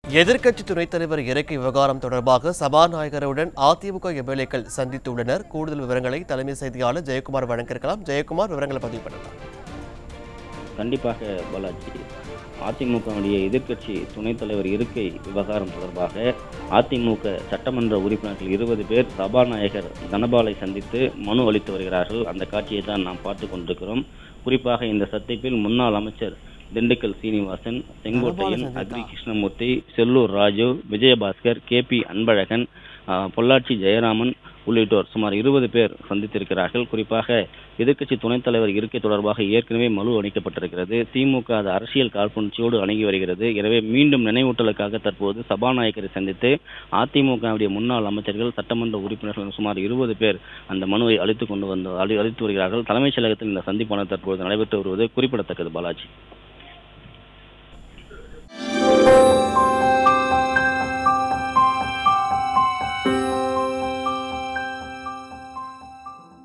எதிர்க்கட்சி துணைத் தலைவர் இறக்கை விவகாரம் தொடர்பாக சபாநாயகருடன் அதிமுக எம்எல்ஏக்கள் சந்தித்துள்ளனர் கூடுதல் விவரங்களை தலைமை செய்தியாளர் ஜெயக்குமார் வழங்கியிருக்கலாம் ஜெயக்குமார் விவரங்களை பதிவு பண்ணலாம் கண்டிப்பாக பாலாஜி அதிமுகவுடைய எதிர்க்கட்சி துணைத் தலைவர் இருக்கை விவகாரம் தொடர்பாக அதிமுக சட்டமன்ற உறுப்பினர்கள் இருபது பேர் சபாநாயகர் தனபாலை சந்தித்து மனு அளித்து வருகிறார்கள் அந்த காட்சியை தான் நாம் பார்த்து கொண்டிருக்கிறோம் குறிப்பாக இந்த சந்திப்பில் முன்னாள் அமைச்சர் திண்டுக்கல் சீனிவாசன் செங்கோட்டையன் தனபாலை அக்ரி கிருஷ்ணமூர்த்தி செல்லூர் ராஜு விஜயபாஸ்கர் கே பி அன்பழகன் ஆஹ், பொள்ளாச்சி ஜெயராமன் உள்ளிட்டோர் சுமார் இருபது பேர் சந்தித்திருக்கிறார்கள் குறிப்பாக எதிர்க்கட்சி துணைத் தலைவர் இருக்கை தொடர்பாக ஏற்கனவே மனு அளிக்கப்பட்டிருக்கிறது திமுக அது அரசியல் காழ்ப்புணர்ச்சியோடு அணுகி வருகிறது எனவே மீண்டும் நினைவூட்டலுக்காக தற்போது சபாநாயகரை சந்தித்து அதிமுகவுடைய முன்னாள் அமைச்சர்கள் சட்டமன்ற உறுப்பினர்கள் சுமார் இருபது பேர் அந்த மனுவை அளித்துக் கொண்டு வந்து அளி- அளித்து வருகிறார்கள் தலைமைச் செயலகத்தில் இந்த சந்திப்பானது தற்போது நடைபெற்று வருவது குறிப்பிடத்தக்கது பாலாஜி